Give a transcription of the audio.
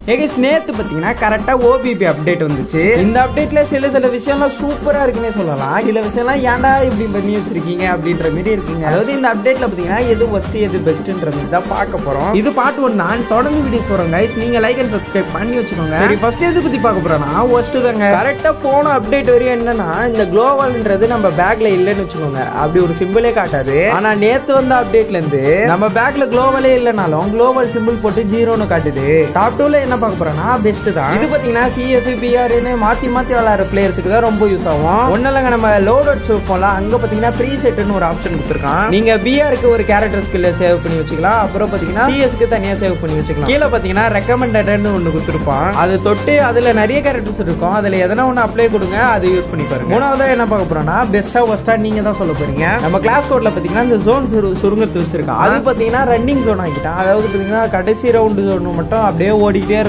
ஏகேஸ் நேத்து பாத்தீங்கன்னா கரெக்டா ஓபிபி அப்டேட் வந்துச்சு இந்த அப்டேட்ல சில சில விஷயம்லாம் சூப்பரா இருக்குன்னே சொல்லலாம் சில விஷயம்லாம் ஏன்டா இப்படி பண்ணி வச்சிருக்கீங்க அப்படின்ற மாதிரி இருக்குங்க அதாவது இந்த அப்டேட்ல பாத்தீங்கன்னா எது ஃபர்ஸ்ட் எது பெஸ்ட்ன்ற மாதிரி தான் பார்க்க போறோம் இது பார்ட் ஒன் நான் தொடர்ந்து வீடியோஸ் போறோம் கைஸ் நீங்க லைக் அண்ட் சப்ஸ்கிரைப் பண்ணி வச்சுக்கோங்க சரி ஃபர்ஸ்ட் எது பத்தி பார்க்க போறோம்னா ஃபர்ஸ்ட் தாங்க கரெக்டா போன அப்டேட் வரையும் என்னன்னா இந்த குளோவல்ன்றது நம்ம பேக்ல இல்லைன்னு வச்சுக்கோங்க அப்படி ஒரு சிம்பிளே காட்டாது ஆனா நேத்து வந்த அப்டேட்ல இருந்து நம்ம பேக்ல குளோவலே இல்லைனாலும் குளோவல் சிம்பிள் போட்டு ஜீரோன்னு காட்டுது டாப் டூல என்ன பார்க்க போறோம்னா பெஸ்ட் தான் இது பாத்தீங்கன்னா சிஎஸ் பிஆர்னு மாத்தி மாத்தி விளையாடுற பிளேயர்ஸுக்கு தான் ரொம்ப யூஸ் ஆகும் ஒன்னும் இல்லைங்க நம்ம லோடட் போல அங்க பாத்தீங்கன்னா ப்ரீ செட்னு ஒரு ஆப்ஷன் கொடுத்துருக்கான் நீங்க பிஆருக்கு ஒரு கேரக்டர் ஸ்கில்ல சேவ் பண்ணி வச்சுக்கலாம் அப்புறம் பாத்தீங்கன்னா சிஎஸ்க்கு தனியா சேவ் பண்ணி வச்சுக்கலாம் கீழே பாத்தீங்கன்னா ரெக்கமெண்டட்னு ஒன்னு கொடுத்துருப்பான் அது தொட்டு அதுல நிறைய கேரக்டர்ஸ் இருக்கும் அதுல எதனா ஒன்னு அப்ளை கொடுங்க அதை யூஸ் பண்ணி பாருங்க மூணாவதா என்ன பார்க்க போறோம்னா பெஸ்டா ஒஸ்டா நீங்க தான் சொல்ல போறீங்க நம்ம கிளாஸ் கோட்ல பாத்தீங்கன்னா இந்த ஜோன் சுருங்கத்து வச்சிருக்கான் அது பாத்தீங்கன்னா ரன்னிங் ஜோன் ஆகிட்டான் அதாவது பாத்தீங்கன்னா கடைசி ரவுண்டு ஜோன் மட்டும் அப்படியே ஓடிக்கிட்டே